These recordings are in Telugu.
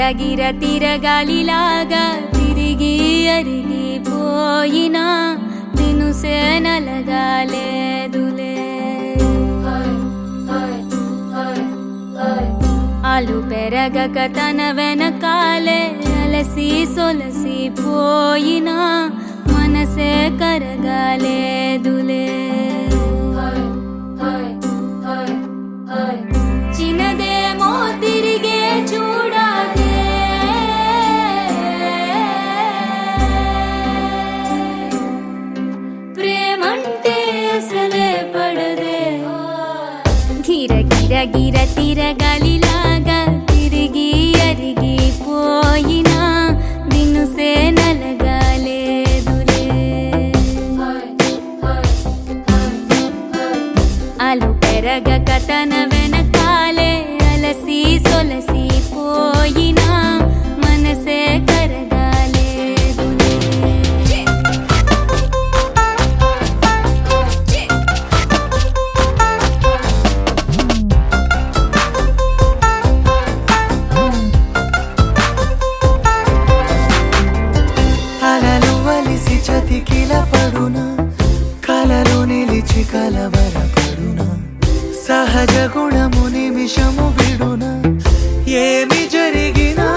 గిర తిరగాలిలాగా తిరిగి అరిగిపోయినా దినుసే నలగాలేదులే ఆలు పెరగక తన వెనకాలే అలసి సొలసి పోయినా మనసే కరగాలేదులే చిన్నదేమో తిరిగే చూడాలే ప్రేమంటే అసలే పడదే గిర గిర గిర తిరగాలిలాగా తిరిగి అరిగిపోయినా దినుసే నలగాలేదులే అలు పెరగక తన వెనకాలే అలసి సొలసి పోయినా మనసే కరగాలేదులే అలలు వలిసి చతికిల పడున కలలు నిలిచి కలవరపడున సహజ గుణము నిమిషము విడున ఏమి జరిగినా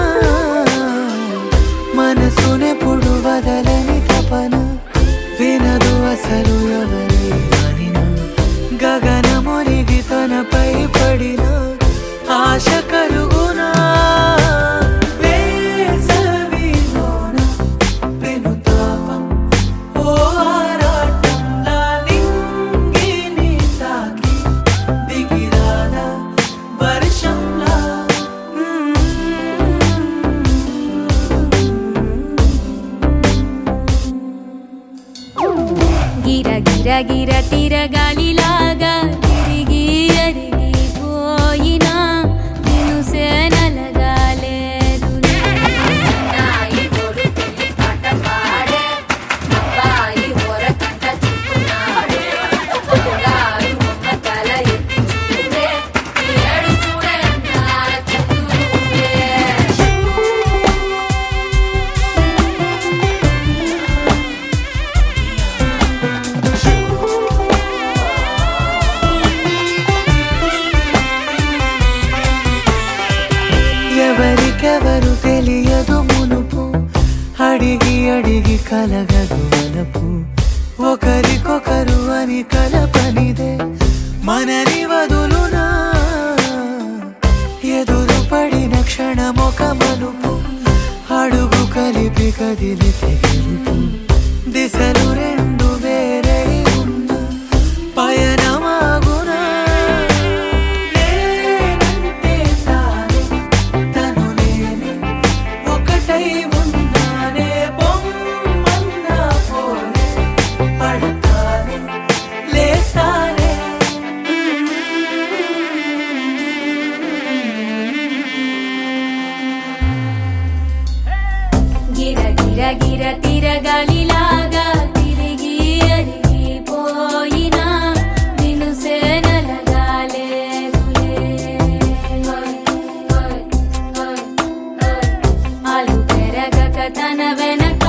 మనసునెప్పుడు వదలని తపన వినదు అసలు ఎవరి వారినా గగనమునిగి తనపై పడిన ఆశ కలుగునా వేసవిలోన పెనుతాపం ఓ ఆరాటంలా నింగిని తాకి దిగిరాదా వర్షంలా గిర గిర గిర తిరగాలిలాగా తిరిగి అరిగిపోయినా దినుసే నలగాలేదులే ఎవరికెవరు తెలియదు మునుపు అడిగి అడిగి కలగదు వలపు ఒకరికొకరు అని కలపనిదే మనని వదులునా ఎదురు పడిన క్షణమొక మలుపు అడుగు కలిపి కదిలితే గెలుపు దిశలు రెండు వేరై ఉన్న పయనమాగునా నేనంటే తానే తను నేనే ఒకటై ఉన్నానే బొమ్మన్నా పోనే పడతానే లేస్తానే గిర గిర గిర తిరగాలిలాగా తిరిగి అరిగిపోయినా దినుసే నలగాలేదులే ఆలు పెరగక తన వెనక